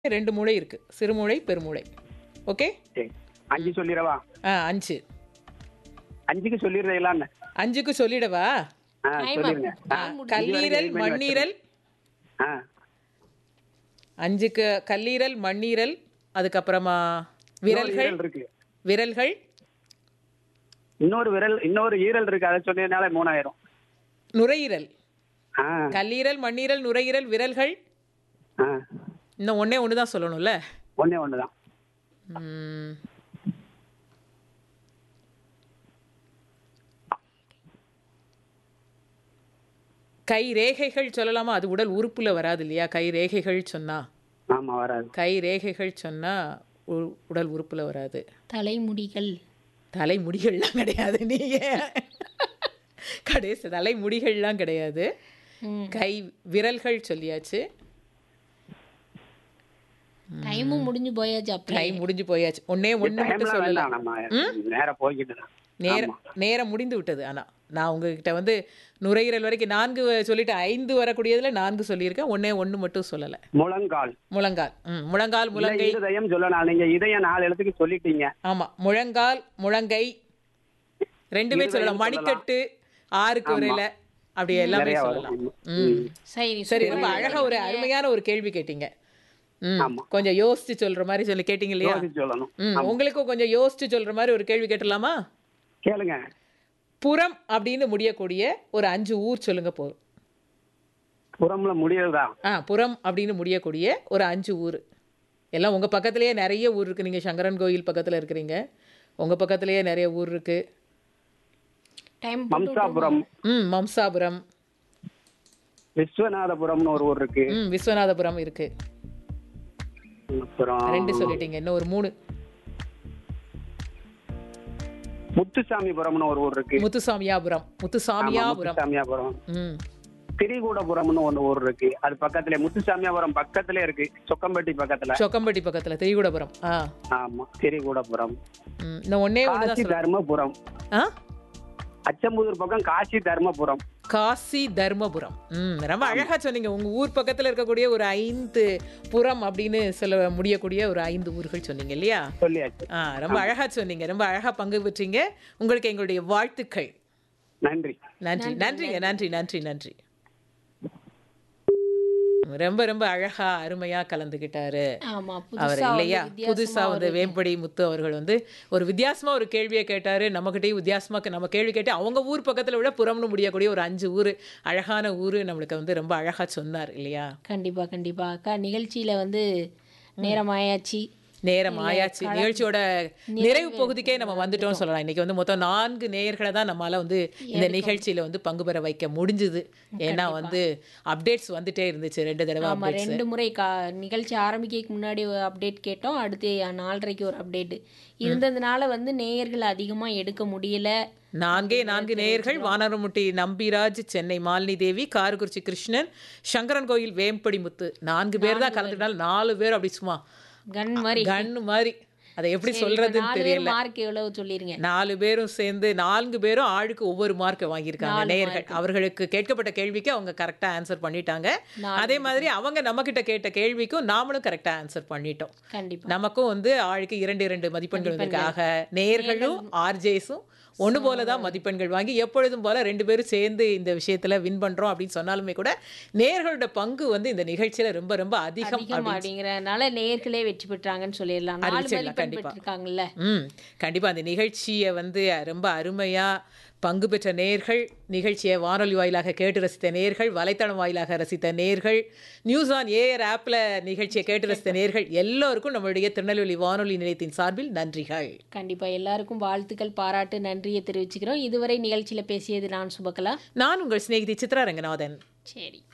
ரெண்டு மூளை இருக்கு சிறுமூளை பெருமூளை ஓகே சரி அஞ்சு சொல்லிடவா ஆ அஞ்சு அஞ்சுக்கு சொல்லிடுறீங்களான்னு அஞ்சுக்கு சொல்லிடவா ஆ சொல்லிருங்க ஆ, கல்லீரல் மண்ணீரல் ஆ அஞ்சுக்கு கல்லீரல் மண்ணீரல் அதுக்கப்புறமா விரல்கள் ஈரல் இருக்கு விரல்கள் இன்னொரு விரல் இன்னொரு ஈரல் இருக்கு அதை சொன்னதுனால மூணாயிரம் நுரையீரல் ஆ கல்லீரல் மண்ணீரல் நுரையீரல் விரல்கள் ஆ இன்னும் ஒண்ணே ஒன்று தான் சொல்லணும்ல ஒண்ணே ஒண்ணுதான் ம். கை ரேகைகள் சொல்லலாமா அது உடல் உறுப்புல வராது இல்லையா கை ரேகைகள் சொன்னா ஆமா வராது கை ரேகைகள் சொன்னா உ- உடல் உறுப்புல வராது தலைமுடிகள் தலைமுடிகள்லாம் கிடையாது நீங்க கடைசி தலைமுடிகள்லாம் கிடையாது ம். கை விரல்கள் சொல்லியாச்சு டைமும் முடிஞ்சு போயாச்சு அப்ப கை முடிஞ்சு போயாச்சு ஒண்ணே ஒண்ணு மட்டும் டைம்லாம் சொல்லலாம் வேண்டாம் நம்ம நேரா போய்கிட்டு தான். நேரம் நேரம் முடிந்து விட்டது ஆனா நான் உங்ககிட்ட வந்து நுரையீரல் வரைக்கும் நான்கு வ- சொல்லிட்டு ஐந்து வரக்கூடியதுல நான்கு சொல்லியிருக்கேன் ஒண்ணே ஒண்ணு மட்டும் சொல்லல முழங்கால் முழங்கால் ம் முழங்கால் இல்ல, முழங்கை இருதயம் சொல்லலாம் நீங்க இதயம் நாலு எழுத்துக்கு சொல்லிட்டீங்க ஆமா முழங்கால் முழங்கை ரெண்டுமே இருதயம் சொல்லலாம் மணிக்கட்டு ஆறுக்கு வரையில அப்படி எல்லாமே நிறைய சொல்லலாம் வரும் ம் சரி சரி ரொம்ப அழகா ஒரு அருமையான ஒரு கேள்வி கேட்டீங்க ம் ஆமா. கொஞ்சம் யோசிச்சு சொல்ற மாதிரி சொல்லி கேட்டீங்க இல்லையா யோசிச்சு சொல்லணும் ம் உங்களுக்கும் கொஞ்சம் யோசிச்சு சொல்ற மாதிரி ஒரு கேள்வி கேட்டலாமா கேளுங்க புறம் அப்படின்னு முடியக்கூடிய ஒரு அஞ்சு ஊர் சொல்லுங்க போதும் புறம்ல முடியதுதான் ஆ புறம் அப்படின்னு முடியக்கூடிய ஒரு அஞ்சு ஊர் எல்லாம் உங்க பக்கத்துலயே நிறைய ஊர் இருக்கு நீங்க சங்கரன் கோயில் பக்கத்துல இருக்கிறீங்க உங்க பக்கத்துலயே நிறைய ஊர் இருக்கு டைம் மம்சாபுரம் ம் மம்சாபுரம் விஸ்வநாதபுரம்னு ஒரு ஊர் இருக்கு ம் விஸ்வநாதபுரம் இருக்கு அப்புறம் ரெண்டு சொல்லிட்டீங்க இன்னும் ஒரு மூணு முத்துசாமிபுரம்னு ஒரு ஊர் இருக்கு முத்துசாமியாபுரம் ஆமா, முத்துசாமியாபுரம் முத்துசாமியாபுரம் ம் திரிகூடபுரம்னு ஒண்ணு ஊர் இருக்கு அது பக்கத்துல முத்துசாமியாபுரம் பக்கத்துல இருக்கு சொக்கம்பட்டி பக்கத்துல சொக்கம்பட்டி பக்கத்துல திரிகுடபுரம் ஆ ஆமா திரிகூடபுரம் ம் இன்னும் ஒன்னே ஒன்று தான் காசி தர்மபுரம் ஆ அச்சம்புதூர் பக்கம் காசி தர்மபுரம் காசி தர்மபுரம் ம் ரொம்ப அழகா சொன்னீங்க உங்க ஊர் பக்கத்துல இருக்கக்கூடிய ஒரு ஐந்து புறம் அப்படின்னு சொல்ல முடியக்கூடிய ஒரு ஐந்து ஊர்கள் சொன்னீங்க இல்லையா சொல்லியாச்சு ஆ ரொம்ப அழகா சொன்னீங்க ரொம்ப அழகா பங்கு பெற்றீங்க உங்களுக்கு எங்களுடைய வாழ்த்துக்கள் நன்றி நன்றி நன்றிங்க நன்றி நன்றி நன்றி ரொம்ப ரொம்ப அழகா அருமையா கலந்துகிட்டாரு ஆமா அவர் புதுசா இல்லையா வந்து புதுசா வந்து வேம்படி முத்து அவர்கள் வந்து ஒரு வித்தியாசமா ஒரு கேள்வியை கேட்டாரு நம்மகிட்டயும் வித்தியாசமா நம்ம கேள்வி கேட்டு அவங்க ஊர் பக்கத்துல விட புறம்னு முடியக்கூடிய ஒரு அஞ்சு ஊர் அழகான ஊர் நம்மளுக்கு வந்து ரொம்ப அழகா சொன்னார் இல்லையா கண்டிப்பா கண்டிப்பா அக்கா நிகழ்ச்சியில வந்து நேரம் ஆயாச்சு நேரம் ஆயாச்சு நிகழ்ச்சியோட நிறைவு பகுதிக்கே நம்ம வந்துட்டோம் சொல்லலாம் இன்னைக்கு வந்து மொத்தம் நான்கு நேயர்களை தான் நம்மளால வந்து இந்த நிகழ்ச்சியில வந்து பங்கு பெற வைக்க முடிஞ்சுது ஏன்னா வந்து அப்டேட்ஸ் வந்துட்டே இருந்துச்சு ரெண்டு தடவை ஆமா updates. ரெண்டு முறை கா நிகழ்ச்சி ஆரம்பிக்கிறதுக்கு முன்னாடி ஒரு அப்டேட் கேட்டோம் அடுத்து நாலரைக்கு ஒரு அப்டேட் இருந்ததுனால வந்து நேயர்கள் அதிகமா எடுக்க முடியல நான்கே நான்கு நேயர்கள் வானரமுட்டி நம்பிராஜ் சென்னை மாலினி தேவி காரக்குறிச்சி கிருஷ்ணன் சங்கரன் கோயில் வேம்படி முத்து நான்கு பேர் தான் கலந்துட்டாலும் நாலு பேர் அப்படி சும்மா கன் மாதிரி கண்ணு மாதிரி அதை எப்படி இப்ப சொல்றதுன்னு நாலு பேர் தெரியல மார்க் எவ்வளவு சொல்லிருங்க நாலு பேரும் சேர்ந்து நான்கு பேரும் ஆளுக்கு ஒவ்வொரு மார்க் வாங்கியிருக்காங்க நேயர்கள் அவர்களுக்கு கேட்கப்பட்ட கேள்விக்கு அவங்க கரெக்டா ஆன்சர் பண்ணிட்டாங்க அதே மாதிரி அவங்க நம்ம கிட்ட கேட்ட கேள்விக்கும் நாமளும் கரெக்டா ஆன்சர் பண்ணிட்டோம் கண்டிப்பா நமக்கும் வந்து ஆளுக்கு இரண்டு இரண்டு மதிப்பெண்கள் வந்திருக்கு ஆக நேயர்களும் ஆர்ஜேஸும் ஒன்று போல தான் மதிப்பெண்கள் வாங்கி எப்பொழுதும் போல ரெண்டு பேரும் சேர்ந்து இந்த விஷயத்துல வின் பண்றோம் அப்படின்னு சொன்னாலுமே கூட நேயர்களோட பங்கு வந்து இந்த நிகழ்ச்சியில ரொம்ப ரொம்ப அதிகம் அதிகம் அப்படிங்கறதுனால நேயர்களே வெற்றி பெற்றாங்கன்னு சொல்லிடலாம் நாலு அறிவிச்சிடலாம், மதிப்பெண் கண்டிப்பா. பெற்றிருக்காங்கல்ல ம் கண்டிப்பா அந்த நிகழ்ச்சியை வந்து ரொம்ப அருமையா பங்கு பெற்ற நேர்கள் நிகழ்ச்சியை வானொலி வாயிலாக கேட்டு ரசித்த நேர்கள் வலைத்தளம் வாயிலாக ரசித்த நேர்கள் நியூஸ் ஆன் ஏஆர் ஆப்ல நிகழ்ச்சியை கேட்டு ரசித்த நேர்கள் எல்லோருக்கும் நம்மளுடைய திருநெல்வேலி வானொலி நிலையத்தின் சார்பில் நன்றிகள் கண்டிப்பா எல்லாருக்கும் வாழ்த்துக்கள் பாராட்டு நன்றியை தெரிவிச்சுக்கிறோம் இதுவரை நிகழ்ச்சியில பேசியது நான் சுபகலா நான் உங்கள் சிநேகிதி சித்ரா ரங்கநாதன் சரி